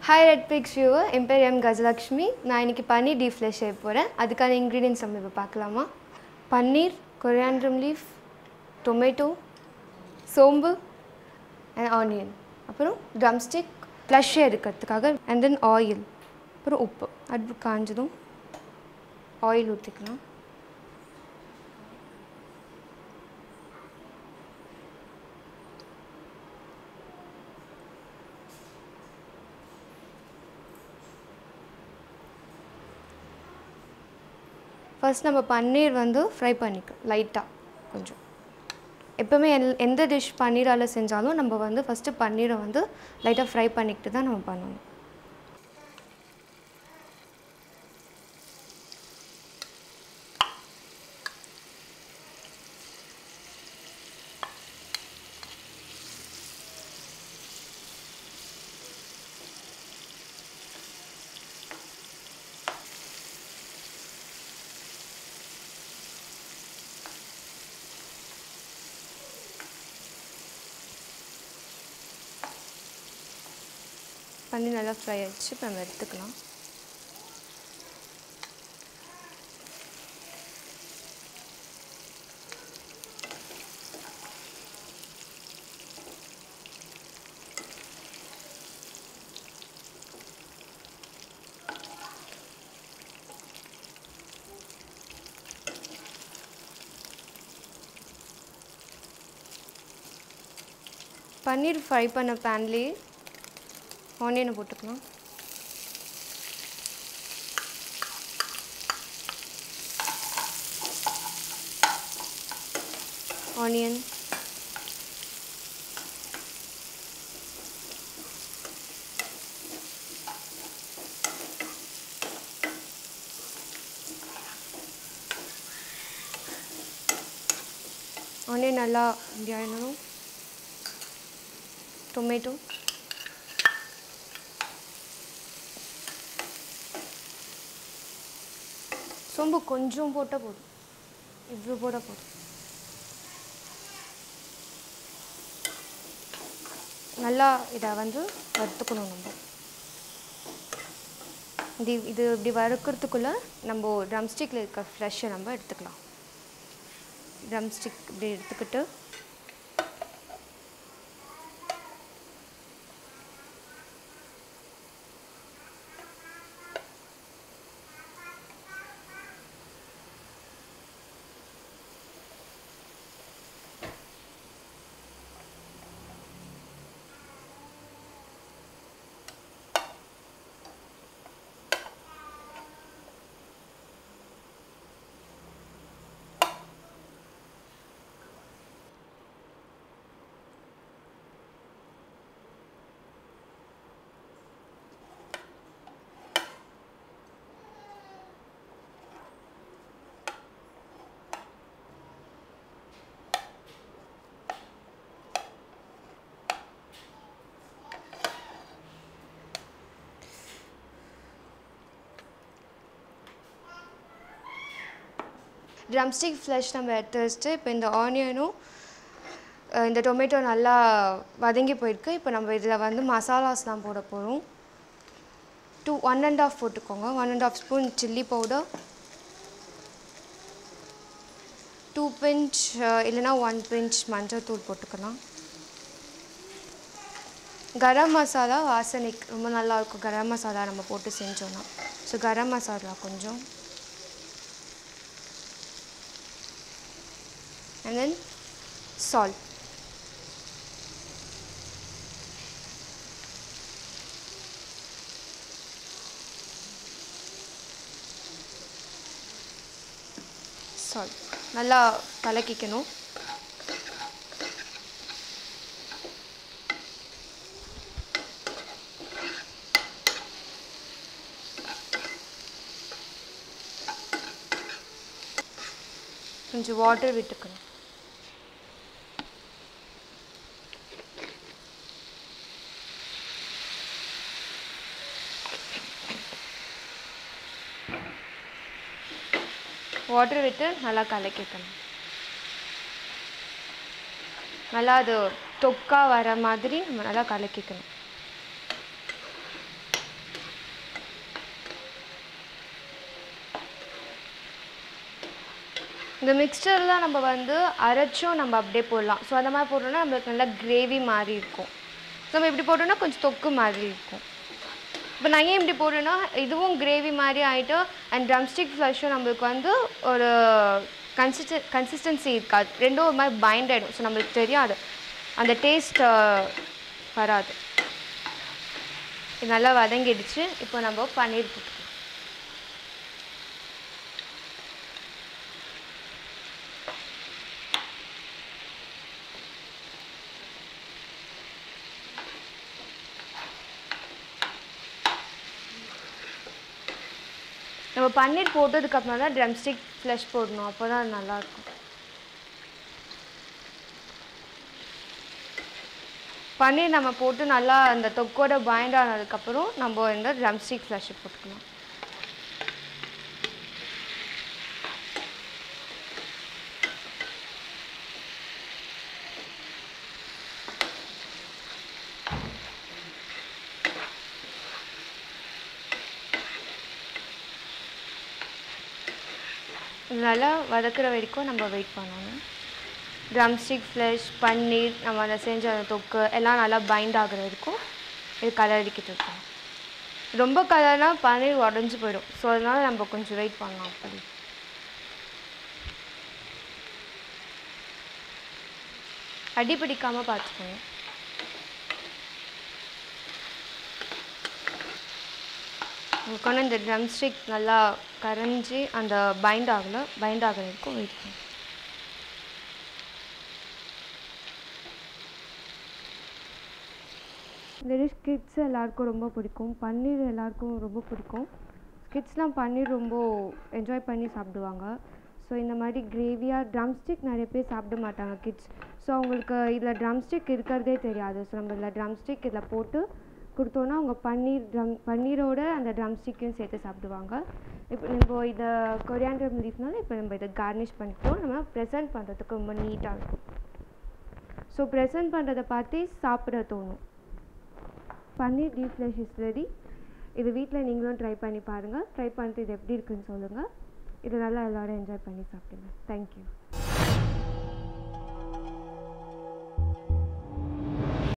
Hi red pix viewer என் பேர் M Gajalakshmi நான் இன்னைக்கு பன்னீர் டீப் ஃப்ளஷ் செய்ய போகிறேன் அதுக்கான இன்க்ரீடியன்ஸ் நம்ம இப்போ பார்க்கலாமா பன்னீர் கொரியாண்ட்ரம் லீஃப் டொமேட்டோ சோம்பு அண்ட் ஆனியன் அப்புறம் ட்ரம்ஸ்டிக் ஃப்ளஷ் எடுக்கிறதுக்காக அண்ட் தென் ஆயில் அப்புறம் உப்பு அடுப்பு காஞ்சதும் ஆயில் ஊற்றிக்கலாம் ஃபர்ஸ்ட் நம்ம பன்னீர் வந்து ஃப்ரை பண்ணிக்கலாம் லைட்டாக கொஞ்சம் எப்போவுமே எல் எந்த டிஷ் பன்னீரால் செஞ்சாலும் நம்ம வந்து ஃபஸ்ட்டு பன்னீரை வந்து லைட்டாக ஃப்ரை பண்ணிக்கிட்டு தான் நம்ம பண்ணணும் பன்னீர் நல்லா ஃப்ரை ஆயிடுச்சு இப்போ நம்ம எடுத்துக்கலாம் பன்னீர் ஃப்ரை பண்ண பேன்லேயே ஆனியனை போட்டுக்கலாம் ஆனியன் ஆனியன் நல்லா இப்படி ஆயிடணும் டொமேட்டோ சோம்பு கொஞ்சம் போட்டால் போதும் இவ்வளோ போட்டால் போதும் நல்லா இதை வந்து வறுத்துக்கணும் நம்ம இது இது இப்படி வறுக்கிறதுக்குள்ளே நம்ம ட்ரம்ஸ்டிக்கில் இருக்க ஃப்ரெஷ்ஷை நம்ம எடுத்துக்கலாம் ட்ரம்ஸ்டிக் இப்படி எடுத்துக்கிட்டு ட்ரம்ஸ்டிக் ஃப்ளஷ் நம்ம எடுத்து வச்சுட்டு இப்போ இந்த ஆனியனும் அஹ், இந்த டொமேட்டோ நல்லா வதங்கி போயிருக்கு இப்போ நம்ம இதில் வந்து மசாலாஸ்லாம் போட போகிறோம் டூ ஒன் அண்ட் ஆஃப் போட்டுக்கோங்க one and half spoon chilli powder two pinch இல்லைனா ஒன் பிஞ்ச் மஞ்சள் தூள் போட்டுக்கலாம் கரம் மசாலா வாசனைக்கு ரொம்ப நல்லாயிருக்கும் கரம் மசாலா நம்ம போட்டு செஞ்சோன்னா ஸோ கரம் மசாலா கொஞ்சம் and then salt. சால்ட் நல்லா கலக்கிக்கணும் கொஞ்சம் வாட்டர் விட்டுக்கணும் வாட்டர் விட்டு நல்லா கலக்கிக்கணும் நல்லா அது தொக்கா வர மாதிரி நம்ம நல்லா கலக்கிக்கணும் இந்த மிக்சரில் நம்ம வந்து அரைச்சும் நம்ம அப்படியே போடலாம் ஸோ அந்த மாதிரி போட்டோம்னா நம்மளுக்கு நல்லா கிரேவி மாதிரி இருக்கும் ஸோ நம்ம இப்படி போட்டோம்னா கொஞ்சம் தொக்கு மாதிரி இருக்கும் இப்போ நான் ஏன் இப்படி போடுறேன்னா இதுவும் கிரேவி மாதிரி ஆகிட்டு அண்ட் ட்ரம்ஸ்டிக் ஃப்ளஷும் நம்மளுக்கு வந்து ஒரு கன்சிஸ்ட கன்சிஸ்டன்சி இருக்காது ரெண்டும் ஒரு மாதிரி பைண்ட் ஆகிடும் ஸோ நம்மளுக்கு தெரியாது அந்த டேஸ்ட் வராது இது நல்லா வதங்கிடுச்சு இப்போ நம்ம பன்னீர் போட்டுக்கலாம் நம்ம பன்னீர் போட்டதுக்கப்புறம் தான் ட்ரம்ஸ்டிக் ஃப்ளஷ் போடணும் அப்போ தான் அது நல்லாயிருக்கும் பன்னீர் நம்ம போட்டு நல்லா அந்த தொக்கோட பைண்ட் ஆனதுக்கப்புறம் நம்ம இந்த ட்ரம்ஸ்டிக் ஃப்ளஷ் போட்டுக்கலாம் இது நல்லா வதக்குற வரைக்கும் நம்ம வெயிட் பண்ணணும் ட்ரம்ஸ்டிக் ஃப்ளஷ் பன்னீர் நம்ம அதை செஞ்ச அந்த தொக்கு எல்லாம் நல்லா பைண்ட் ஆகுற வரைக்கும் இது கலரிக்கிட்டு இருக்கோம் ரொம்ப கலர்னா பன்னீர் உடஞ்சி போயிடும் ஸோ அதனால நம்ம கொஞ்சம் வெயிட் பண்ணலாம் அப்படி அடி பிடிக்காமல் பார்த்துக்கணும் உங்களுக்கு வந்து இந்த ட்ரம்ஸ்டிக் நல்லா கரைஞ்சி அந்த பைண்ட் ஆகலை பைண்ட் ஆகிற வரைக்கும் வெயிட் பண்ணணும் இந்த டிஷ் கிட்ஸ் எல்லாருக்கும் ரொம்ப பிடிக்கும் பன்னீர் எல்லாருக்கும் ரொம்ப பிடிக்கும் கிட்ஸ்லாம் பன்னீர் ரொம்ப என்ஜாய் பண்ணி சாப்பிடுவாங்க ஸோ இந்த மாதிரி கிரேவியாக ட்ரம்ஸ்டிக் நிறைய பேர் சாப்பிட மாட்டாங்க கிட்ஸ் ஸோ அவங்களுக்கு இதில் ட்ரம்ஸ்டிக் இருக்கிறதே தெரியாது ஸோ நம்ம இதில் ட்ரம்ஸ்டிக் இதில் போட்டு கொடுத்தோன்னா அவங்க பன்னீர் ட்ரம் பன்னீரோட அந்த ட்ரம்ஸ்டிக்கையும் சேர்த்து சாப்பிடுவாங்க இப்போ நம்ம இதை கொரியாண்டர் லீஃப்னால இப்போ நம்ம இதை கார்னிஷ் பண்ணிக்கிட்டோம் நம்ம ப்ரெசென்ட் பண்ணுறதுக்கு ரொம்ப நீட்டாக இருக்கும் ஸோ ப்ரெசென்ட் பண்ணுறதை பார்த்தே சாப்பிட தோணும் paneer deep flush is ready இது வீட்டில் நீங்களும் ட்ரை பண்ணி பாருங்கள் ட்ரை பண்ணிட்டு இது எப்படி இருக்குன்னு சொல்லுங்கள் இது நல்லா எல்லோரும் என்ஜாய் பண்ணி சாப்பிடுங்க தேங்க்யூ